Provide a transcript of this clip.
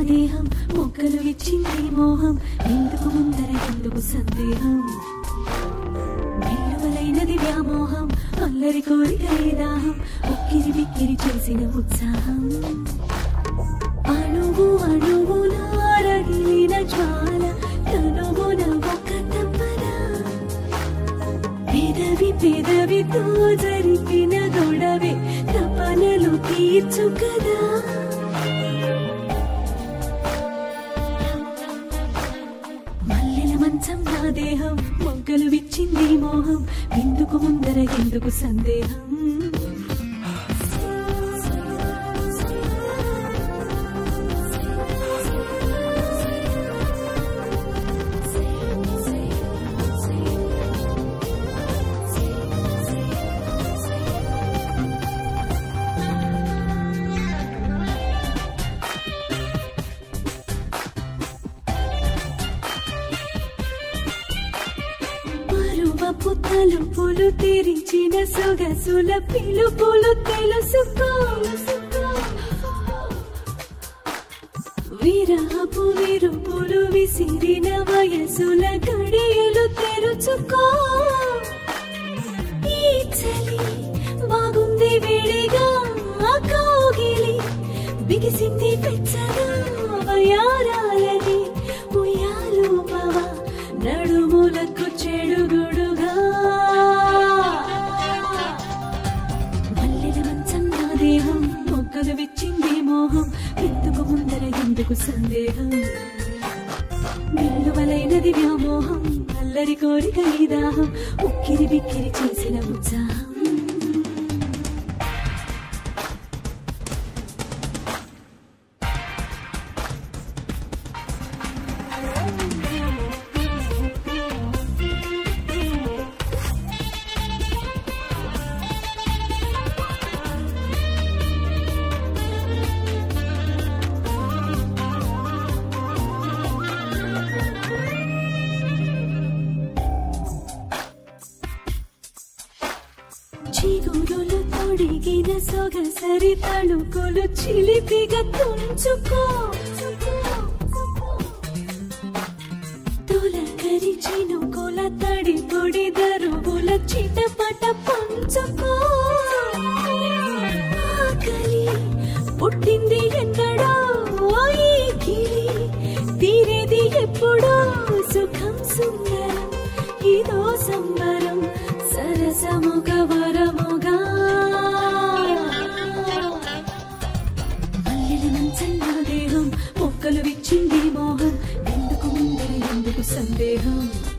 దేహం మొక్కలు ఇచ్చింది మోహం ఎందుకు ముందర ఎందుకు సందేహం వెల్లువలైనది వ్యామోహం అల్లరి కోరిక దాహం ఉక్కిరి బిక్కిరి చేసిన ఉత్సాహం అణువు అణువున రగిలిన జ్వాల తనువున ఒక తపన పెదవి పెదవితో జరిపిన గొడవే తపనలు తీర్చు కదా మల్లెల మంచం నా దేహం మొగ్గలు విచ్చింది మోహం ఎందుకు ముందర ఎందుకు సందేహం పరువపు తలుపులు తెరిచిన సొగసుల పిలుపులు తెలుసుకో విరహపు విరుపులు విసిరిన వయసుల గడియలు తెరుచుకో ఈ చలి బాగుంది వేడిగా ఆ కౌగిలి బిగిసింది పెచ్చగా వయారాలని ఉయ్యాలు పవ నడుములకు చెడుగుడుగా మల్లెల మంచం నా దేహం మొక్కలు విచ్చింది మోహం ఎందుకు ముందర ఎందుకు సందేహం నిలువలైనది వ్యామోహం అల్లరి కోరిక ఈ దాహం ఉక్కిరి బిక్కిరి చేసిన ఉత్సాహం చిగురులు తొడిగిన సొగసరి తణుకులు చిలిపిగా తుంచుకో తొలకరి చినుకుల తడి పొడి దరువుల చిటపట పంచుకో ఆకలి పుట్టింది ఎన్నడో ఈ గిలి తీరేది ఎప్పుడో సుఖం సుందరం ఇదో సంబరం సరసముగ వరముగా మల్లెల మంచం నా దేహం మొక్కలు విచ్చింది మోహం ఎందుకు ముందర ఎందుకు సందేహం